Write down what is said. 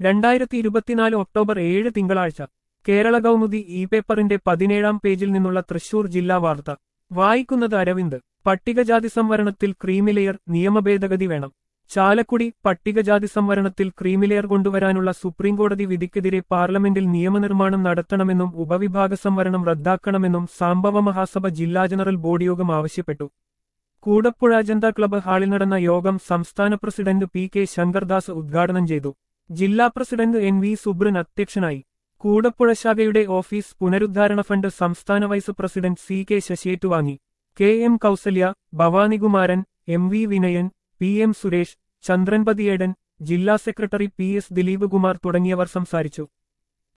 രണ്ടായിരത്തി ഇരുപത്തിനാല് ഒക്ടോബർ ഏഴ് തിങ്കളാഴ്ച കേരള കൗമുദി ഇ പേപ്പറിന്റെ പതിനേഴാം പേജിൽ നിന്നുള്ള തൃശൂർ ജില്ലാ വാർത്ത വായിക്കുന്നത് അരവിന്ദ് പട്ടികജാതി സംവരണത്തിൽ ക്രീമിലെയർ നിയമഭേദഗതി വേണം ചാലക്കുടി പട്ടികജാതി സംവരണത്തിൽ ക്രീമിലെയർ കൊണ്ടുവരാനുള്ള സുപ്രീംകോടതി വിധിക്കെതിരെ പാർലമെന്റിൽ നിയമനിർമ്മാണം നടത്തണമെന്നും ഉപവിഭാഗ സംവരണം റദ്ദാക്കണമെന്നും സാംബവ മഹാസഭ ജില്ലാ ജനറൽ ബോഡി യോഗം ആവശ്യപ്പെട്ടു കൂടപ്പുഴ അജന്ത ക്ലബ്ബ് ഹാളിൽ നടന്ന യോഗം സംസ്ഥാന പ്രസിഡന്റ് പി കെ ശങ്കർദാസ് ഉദ്ഘാടനം ചെയ്തു ജില്ലാ പ്രസിഡന്റ് എൻ വി സുബ്രൻ അധ്യക്ഷനായി കൂടപ്പുഴ ശാഖയുടെ ഓഫീസ് പുനരുദ്ധാരണ ഫണ്ട് സംസ്ഥാന വൈസ് പ്രസിഡന്റ് സി കെ ശശിയേറ്റുവാങ്ങി K M Kausalya Bhavanikumaran M V Vinayan P M Suresh Chandran Pathiyedan ജില്ലാ secretary P S Dileep Kumar തുടങ്ങിയവർ സംസാരിച്ചു